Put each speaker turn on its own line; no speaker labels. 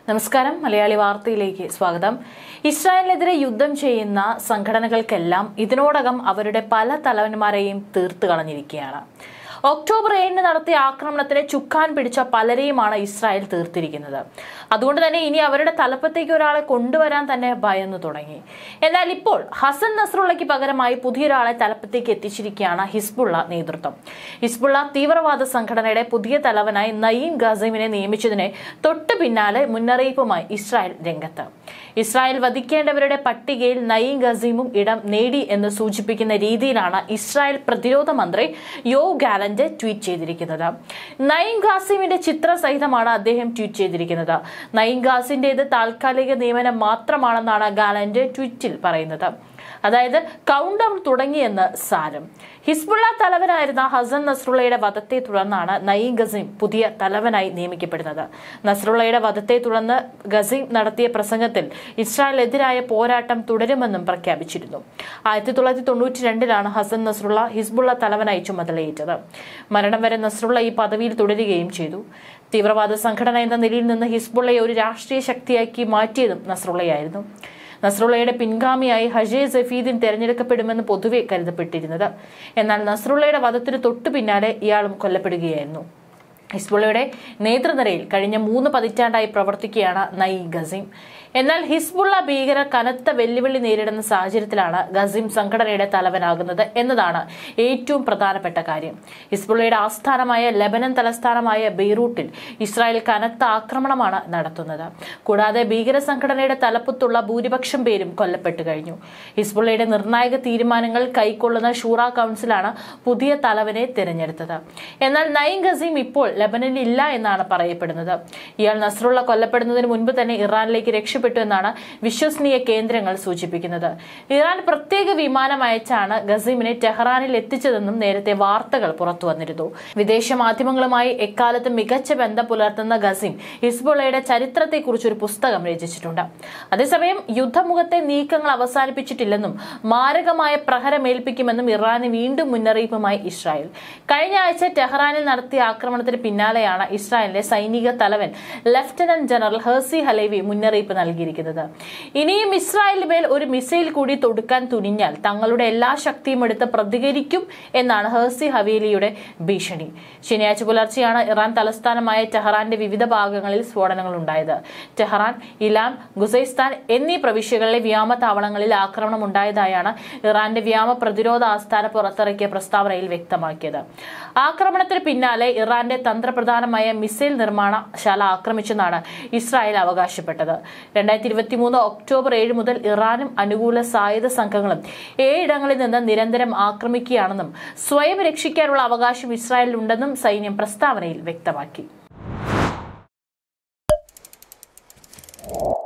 നമസ്കാരം മലയാളി വാർത്തയിലേക്ക് സ്വാഗതം ഇസ്രായേലിനെതിരെ യുദ്ധം ചെയ്യുന്ന സംഘടനകൾക്കെല്ലാം ഇതിനോടകം അവരുടെ പല തലവന്മാരെയും തീർത്തു കളഞ്ഞിരിക്കുകയാണ് ഒക്ടോബർ ഏഴിന് നടത്തിയ ആക്രമണത്തിന് ചുക്കാൻ പിടിച്ച പലരെയുമാണ് ഇസ്രായേൽ തീർത്തിരിക്കുന്നത് അതുകൊണ്ട് തന്നെ ഇനി അവരുടെ തലപ്പത്തേക്ക് ഒരാളെ കൊണ്ടുവരാൻ തന്നെ ഭയന്നു തുടങ്ങി എന്നാൽ ഇപ്പോൾ ഹസൻ നസ്രുള്ളയ്ക്ക് പകരമായി പുതിയൊരാളെ തലപ്പത്തേക്ക് എത്തിച്ചിരിക്കുകയാണ് ഹിസ്ബുള്ള നേതൃത്വം ഹിസ്ബുള്ള തീവ്രവാദ സംഘടനയുടെ പുതിയ തലവനായി നയീം ഗാസിമിനെ നിയമിച്ചതിനെ തൊട്ടു പിന്നാലെ മുന്നറിയിപ്പുമായി ഇസ്രായേൽ രംഗത്ത് ഇസ്രായേൽ വധിക്കേണ്ടവരുടെ പട്ടികയിൽ നയീം ഗസീമും ഇടം നേടി എന്ന് സൂചിപ്പിക്കുന്ന രീതിയിലാണ് ഇസ്രായേൽ പ്രതിരോധ മന്ത്രി യോ ഗാലന്റ് ട്വീറ്റ് ചെയ്തിരിക്കുന്നത് നയീം ഖാസിമിന്റെ ചിത്രസഹിതമാണ് അദ്ദേഹം ട്വീറ്റ് ചെയ്തിരിക്കുന്നത് നയീം ഖാസിന്റേത് താൽക്കാലിക നിയമനം മാത്രമാണെന്നാണ് ഗാലന്റ് ട്വീറ്റിൽ പറയുന്നത് അതായത് കൗണ്ട് ഡൗൺ തുടങ്ങിയെന്ന് സാരം ഹിസ്ബുള്ള തലവനായിരുന്ന ഹസൻ നസ്രുള്ളയുടെ വധത്തെ തുടർന്നാണ് നയീം ഗസീം പുതിയ തലവനായി നിയമിക്കപ്പെടുന്നത് നസ്രുള്ളയുടെ വധത്തെ തുടർന്ന് ഗസീം നടത്തിയ പ്രസംഗത്തിൽ ഇസ്രായേലിനെതിരായ പോരാട്ടം തുടരുമെന്നും പ്രഖ്യാപിച്ചിരുന്നു ആയിരത്തി തൊള്ളായിരത്തി തൊണ്ണൂറ്റി രണ്ടിലാണ് ഹസൻ നസ്രുള്ള ഹിസ്ബുള്ള തലവനായി ചുമതലയേറ്റത് മരണം വരെ നസ്രുള്ള ഈ പദവിയിൽ തുടരുകയും ചെയ്തു തീവ്രവാദ സംഘടന എന്ന നിലയിൽ നിന്ന് ഹിസ്ബുള്ളയെ ഒരു രാഷ്ട്രീയ ശക്തിയാക്കി മാറ്റിയതും നസ്രുള്ളയായിരുന്നു നസ്രുള്ളയുടെ പിൻഗാമിയായി ഹജേ സഫീദിൻ തെരഞ്ഞെടുക്കപ്പെടുമെന്ന് പൊതുവെ കരുതപ്പെട്ടിരുന്നത് എന്നാൽ നസ്രുള്ളയുടെ വധത്തിന് തൊട്ടു പിന്നാലെ ഇയാളും കൊല്ലപ്പെടുകയായിരുന്നു ഹിസ്ബുള്ളയുടെ നേതൃനിരയിൽ കഴിഞ്ഞ മൂന്ന് പതിറ്റാണ്ടായി പ്രവർത്തിക്കുകയാണ് നയി ഗസീം എന്നാൽ ഹിസ്ബുള്ള ഭീകരർ കനത്ത വെല്ലുവിളി നേരിടുന്ന സാഹചര്യത്തിലാണ് ഗസീം സംഘടനയുടെ തലവനാകുന്നത് എന്നതാണ് ഏറ്റവും പ്രധാനപ്പെട്ട കാര്യം ഹിസ്ബുള്ളയുടെ ആസ്ഥാനമായ ലെബനൻ തലസ്ഥാനമായ ബെയ്റൂട്ടിൽ ഇസ്രായേൽ കനത്ത ആക്രമണമാണ് നടത്തുന്നത് കൂടാതെ ഭീകര സംഘടനയുടെ തലപ്പത്തുള്ള ഭൂരിപക്ഷം പേരും കൊല്ലപ്പെട്ടു കഴിഞ്ഞു ഹിസ്ബുള്ളയുടെ നിർണായക തീരുമാനങ്ങൾ കൈക്കൊള്ളുന്ന ഷൂറ കൌൺസിലാണ് പുതിയ തലവനെ തിരഞ്ഞെടുത്തത് എന്നാൽ നയിം ഗസീം ഇപ്പോൾ ലെബനനിൽ ഇല്ല എന്നാണ് പറയപ്പെടുന്നത് ഇയാൾ നസ്രുള്ള കൊല്ലപ്പെടുന്നതിന് മുൻപ് തന്നെ ഇറാനിലേക്ക് രക്ഷപ്പെട്ടു എന്നാണ് വിശ്വസനീയ കേന്ദ്രങ്ങൾ സൂചിപ്പിക്കുന്നത് ഇറാൻ പ്രത്യേക വിമാനം അയച്ചാണ് ഗസീമിനെ ടെഹ്റാനിൽ എത്തിച്ചതെന്നും നേരത്തെ വാർത്തകൾ പുറത്തു വന്നിരുന്നു വിദേശ മാധ്യമങ്ങളുമായി എക്കാലത്ത് മികച്ച ബന്ധം പുലർത്തുന്ന ഗസീം ഹിസ്ബുള്ളയുടെ ചരിത്രത്തെക്കുറിച്ച് ഒരു പുസ്തകം രചിച്ചിട്ടുണ്ട് അതേസമയം യുദ്ധമുഖത്തെ നീക്കങ്ങൾ അവസാനിപ്പിച്ചിട്ടില്ലെന്നും മാരകമായ പ്രഹരമേൽപ്പിക്കുമെന്നും ഇറാന് വീണ്ടും മുന്നറിയിപ്പുമായി ഇസ്രായേൽ കഴിഞ്ഞ ആഴ്ച ടെഹ്റാനിൽ നടത്തിയ ആക്രമണത്തിന് പിന്നാലെയാണ് ഇസ്രായേലിന്റെ സൈനിക തലവൻ ലഫ്റ്റനന്റ് ജനറൽ ഹേഴ്സി ഹലേവി മുന്നറിയിപ്പ് നൽകിയിരിക്കുന്നത് ഇനിയും ഇസ്രായേലിന് മേൽ ഒരു മിസൈൽ കൂടി തൊടുക്കാൻ തുനിഞ്ഞാൽ തങ്ങളുടെ എല്ലാ ശക്തിയും എടുത്ത് പ്രതികരിക്കും എന്നാണ് ഹേഴ്സി ഹവേലിയുടെ ഭീഷണി ശനിയാഴ്ച പുലർച്ചെയാണ് ഇറാൻ തലസ്ഥാനമായ ടെഹ്റാന്റെ വിവിധ ഭാഗങ്ങളിൽ സ്ഫോടനങ്ങൾ ഉണ്ടായത് ടെഹ്റാൻ ഇലാൻ ഗുസൈസ്ഥാൻ എന്നീ പ്രവിശ്യകളിലെ വ്യോമതാവളങ്ങളിൽ ആക്രമണം ഉണ്ടായതായാണ് ഇറാന്റെ വ്യോമ പ്രതിരോധ ആസ്ഥാന പുറത്തിറക്കിയ പ്രസ്താവനയിൽ വ്യക്തമാക്കിയത് ആക്രമണത്തിന് പിന്നാലെ ഇറാന്റെ തന്ത്രപ്രധാനമായ മിസൈൽ നിർമ്മാണശാല ആക്രമിച്ചെന്നാണ് ഇസ്രായേൽ അവകാശപ്പെട്ടത് രണ്ടായിരത്തി ഇരുപത്തി മൂന്ന് ഒക്ടോബർ ഏഴ് മുതൽ ഇറാനും അനുകൂല സായുധ സംഘങ്ങളും ഏഴിടങ്ങളിൽ നിന്ന് നിരന്തരം ആക്രമിക്കുകയാണെന്നും സ്വയം രക്ഷിക്കാനുള്ള അവകാശം ഇസ്രായേലിനുണ്ടെന്നും സൈന്യം പ്രസ്താവനയിൽ വ്യക്തമാക്കി